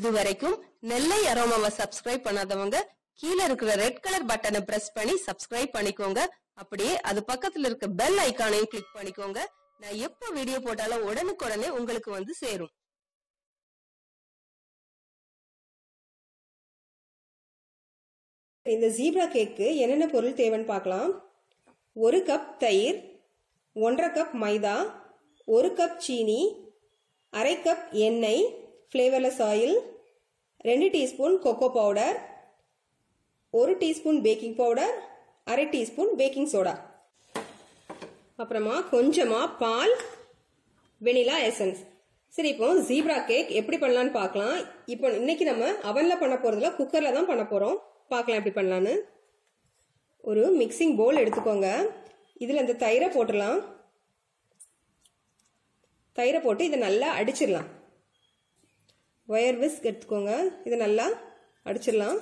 இது வரைக்கும் நெல்லை அரோமாவை சப்ஸ்கிரைப் பண்ணாதவங்க கீழே இருக்கிற ரெட் கலர் பட்டனை பிரஸ் பண்ணி சப்ஸ்கிரைப் பண்ணிக்கோங்க அப்படியே அது பக்கத்துல இருக்க பெல் ஐகானையும் கிளிக் பண்ணிக்கோங்க நான் எப்ப வீடியோ போட்டாலும் உடனுக்குடனே உங்களுக்கு வந்து சேரும் இந்த ஜீப்ரா கேக்கு என்னென்ன பொருள் தேவைன்னு பார்க்கலாம் ஒரு கப் தயிர் ஒன்றரை கப் மைதா ஒரு கப் சீனி அரை கப் எண்ணெய் ஃப்ளேவர்லெஸ் ஆயில் ரெண்டு டீஸ்பூன் கொக்கோ பவுடர் ஒரு டீஸ்பூன் பேக்கிங் பவுடர் அரை டீஸ்பூன் பேக்கிங் சோடா அப்புறமா கொஞ்சமாக பால் வெனிலா எசன்ஸ் சரி இப்போ ஜீப்ரா கேக் எப்படி பண்ணலான்னு பார்க்கலாம் இப்போ இன்னைக்கு நம்ம அவனில் பண்ண போகிறதுல குக்கரில் தான் பண்ண போகிறோம் பார்க்கலாம் எப்படி பண்ணலான்னு ஒரு மிக்சிங் போல் எடுத்துக்கோங்க இதில் இந்த தயிரை போட்டுடலாம் தயிரை போட்டு இதை நல்லா அடிச்சிடலாம் ஒயர் விஸ்க் எடுத்துக்கோங்க இதை நல்லா அடிச்சிடலாம்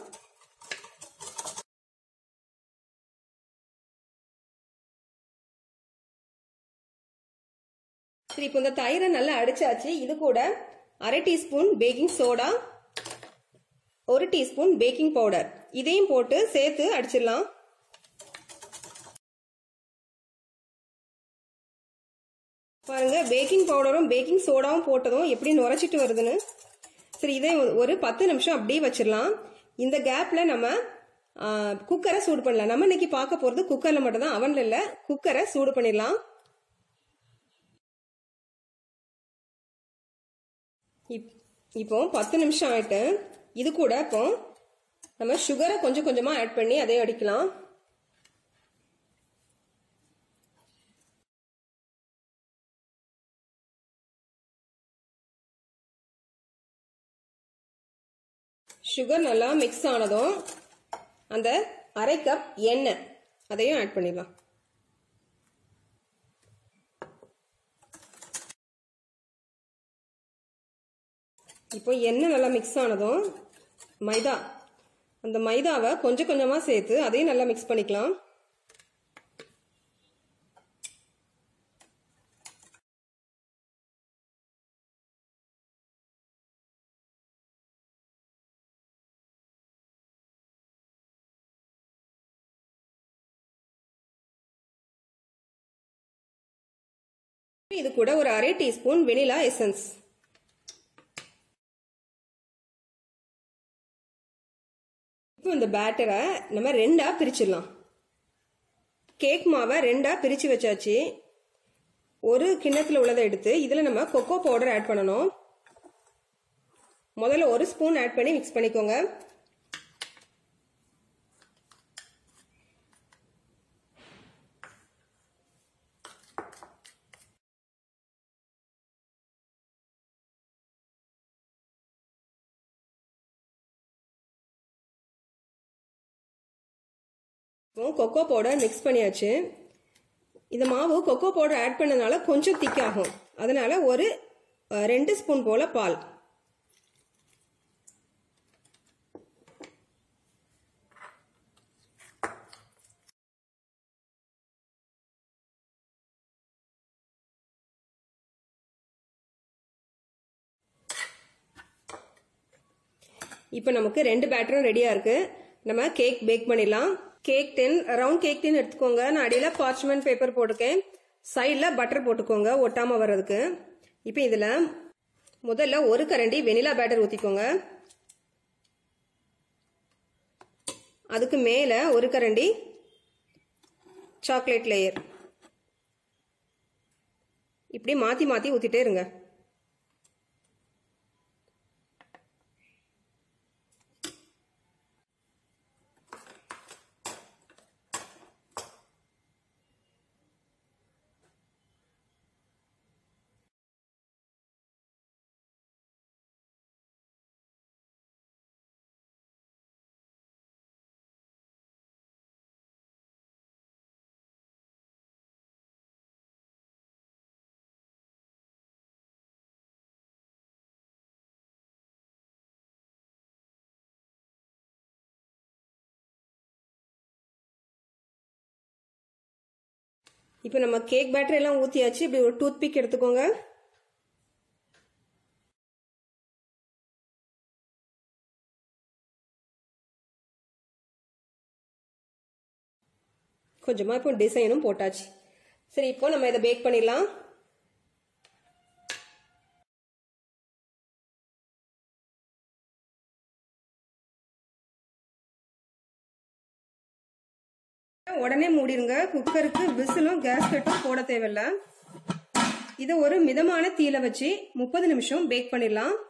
சரி இப்போ இந்த தயிரை நல்லா அடிச்சாச்சு இது கூட அரை டீஸ்பூன் பேக்கிங் சோடா ஒரு டீஸ்பூன் பேக்கிங் பவுடர் இதையும் போட்டு சேர்த்து அடிச்சிடலாம் பாருங்க பேக்கிங் பவுடரும் பேக்கிங் சோடாவும் போட்டதும் எப்படி நுரைச்சிட்டு வருதுன்னு சரி இதை ஒரு பத்து நிமிஷம் அப்படியே வச்சிடலாம் இந்த கேப்ல நம்ம குக்கரை சூடு பண்ணலாம் நம்ம இன்னைக்கு பார்க்க போறது குக்கர்ல மட்டும் தான் அவன்ல இல்ல குக்கரை சூடு பண்ணிடலாம் இப்போ பத்து நிமிஷம் ஆயிட்டு இது கூட இப்போ நம்ம சுகரை கொஞ்சம் கொஞ்சமா ஆட் பண்ணி அதே அடிக்கலாம் சுகர் நல்லா மிக்ஸ் ஆனதும் அந்த அரை கப் எண்ணெய் அதையும் ஆட் பண்ணிடலாம் இப்போ எண்ணெய் நல்லா மிக்ஸ் ஆனதும் மைதா அந்த மைதாவை கொஞ்சம் கொஞ்சமாக சேர்த்து அதையும் நல்லா மிக்ஸ் பண்ணிக்கலாம் இது கூட ஒரு அரை டீஸ்பூன் வெனிலா எசன்ஸ் இப்போ இந்த பேட்டரை நம்ம ரெண்டா பிரிச்சிடலாம் கேக் மாவை ரெண்டா பிரிச்சு வச்சாச்சு ஒரு கிண்ணத்துல உள்ளதை எடுத்து இதுல நம்ம கொக்கோ பவுடர் ஆட் பண்ணணும் முதல்ல ஒரு ஸ்பூன் ஆட் பண்ணி மிக்ஸ் பண்ணிக்கோங்க இப்போ கொக்கோ பவுடர் மிக்ஸ் பண்ணியாச்சு இந்த மாவு கொக்கோ பவுடர் ஆட் பண்ணனால கொஞ்சம் திக்காகும் அதனால ஒரு ரெண்டு ஸ்பூன் போல பால் இப்போ நமக்கு ரெண்டு பேட்டரும் ரெடியாக இருக்கு நம்ம கேக் பேக் பண்ணிடலாம் cake ten round cake ten எடுத்துக்கோங்க நான் அடியில் பார்ச்மெண்ட் பேப்பர் போட்டிருக்கேன் சைடில் பட்டர் போட்டுக்கோங்க ஒட்டாமல் வர்றதுக்கு இப்போ இதில் முதல்ல ஒரு கரண்டி வெனிலா பேட்டர் ஊற்றிக்கோங்க அதுக்கு மேலே ஒரு கரண்டி சாக்லேட் லேயர் இப்படி மாற்றி மாற்றி ஊற்றிட்டே இருங்க இப்போ நம்ம கேக் பேட்டர் எல்லாம் ஊற்றியாச்சு இப்படி ஒரு டூத் பிக் எடுத்துக்கோங்க கொஞ்சமாக இப்போ டிசைனும் போட்டாச்சு சரி இப்போ நம்ம இதை பேக் பண்ணிடலாம் உடனே மூடிருங்க குக்கருக்கு விசிலும் கேஸ்கட்டும் போட தேவையில்ல இதை ஒரு மிதமான தீயில வச்சு முப்பது நிமிஷம் பேக் பண்ணிடலாம்